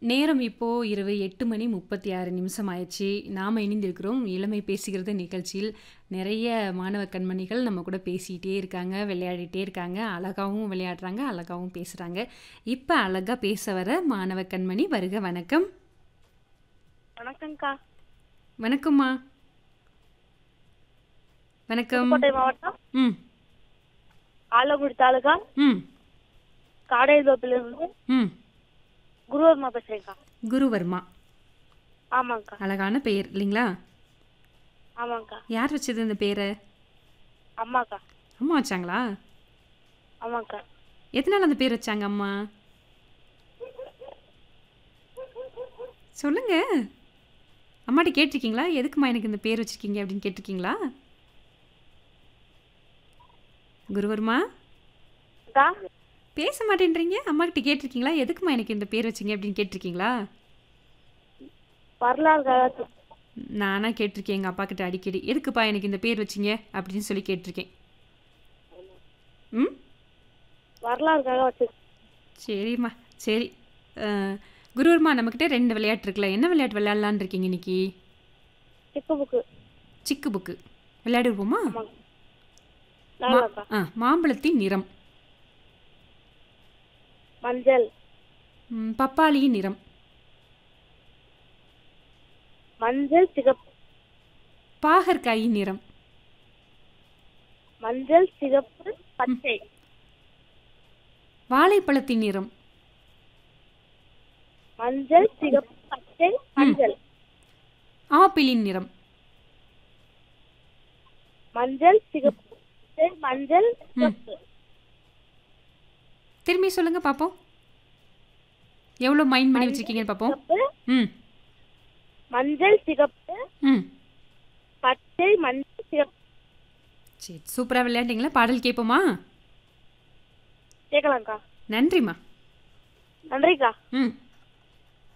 நேரம் இப்போ இரவு 8 மணி 36 நிமிஷம் ஆயிடுச்சு. நாம இணைந்திருக்கிறோம் இளமை பேசுகிறது நிகழ்ச்சியில். நிறைய மாணவ கண்மணிகள் நம்ம கூட பேசிட்டே இருக்காங்க, விளையாடிட்டே இருக்காங்க. அழகாவும் விளையாடுறாங்க, அழகாவும் பேசுறாங்க. இப்ப அழகா பேச வர மாணவ கண்மணி வருக வணக்கம். வணக்கம்க்கா வணக்கம்மா. வணக்கம். புதுக்கோட்டை மாவட்டம் ம். ஆலங்குடி தாலுகா ம். காடையதோப்பிலிருந்து ம். குருவர்மா பேசுறேன்க்கா குருவர்மா. ஆமாங்க்கா அழகான பெயர் இல்லைங்களா? ஆமாங்க்கா யார் வச்சது இந்த பேரை? அம்மாக்கா அம்மா வச்சாங்களா? ஆமாங்க்கா எதனால அந்த பேர் வச்சாங்க அம்மா? சொல்லுங்க. அம்மாட்ட கேட்டிருக்கீங்களா? எதுக்கும்மா எனக்கு இந்த பேர் வச்சிருக்கீங்க அப்படின்னு கேட்டிருக்கீங்களா? குருவர்மா அக்கா பேச மாட்டேன்றீங்க அம்மா கிட்ட கேட்டிருக்கீங்களா எதுக்கும்மா எனக்கு இந்த பேர் வச்சீங்க அப்படின்னு கேட்டிருக்கீங்களா வரலாறுக்காக நானா கேட்டிருக்கேன் எங்கள் அப்பா கிட்ட அடிக்கடி எதுக்குப்பா எனக்கு இந்த பேர் வச்சீங்க அப்படின்னு சொல்லி கேட்டிருக்கேன் ம் வரலாறுக்காக வச்சு சரிம்மா சரி அஹ், குருவர்மா நம்மக்கிட்ட ரெண்டு விளையாட்டு இருக்குல்ல என்ன விளையாட்டு விளையாடலான்னு இருக்கீங்க இன்னைக்கு சிக்கு புக்கு சிக்கு புக்கு விளையாடுவோமா ஆமாங்க நல்லாக்கா ஆ மாம்பழத்தின் நிறம் மஞ்சள் ம், பப்பாளியின் நிறம் மஞ்சள் சிகப்பு பாகற்காயின் நிறம் மஞ்சள் சிகப்பு பச்சை வாழைப்பழத்தின் நிறம் மஞ்சள் சிகப்பு பச்சை மஞ்சள் ஆப்பிளின் நிறம் மஞ்சள் சிகப்பு பச்சை மஞ்சள் சிகப்பு திரும்பி சொல்லுங்க பார்ப்போம் எவ்வளோ மைண்ட் பண்ணி வச்சிருக்கீங்கன்னு பார்ப்போம் சிகப்பு ம் மஞ்சள் சிகப்பு ம் பச்சை மஞ்சள் சிகப்பு சரி சூப்பராக விளையாண்டிங்களா பாடல் கேட்போமா கேட்கலாம்க்கா நன்றிம்மா நன்றிக்கா ம்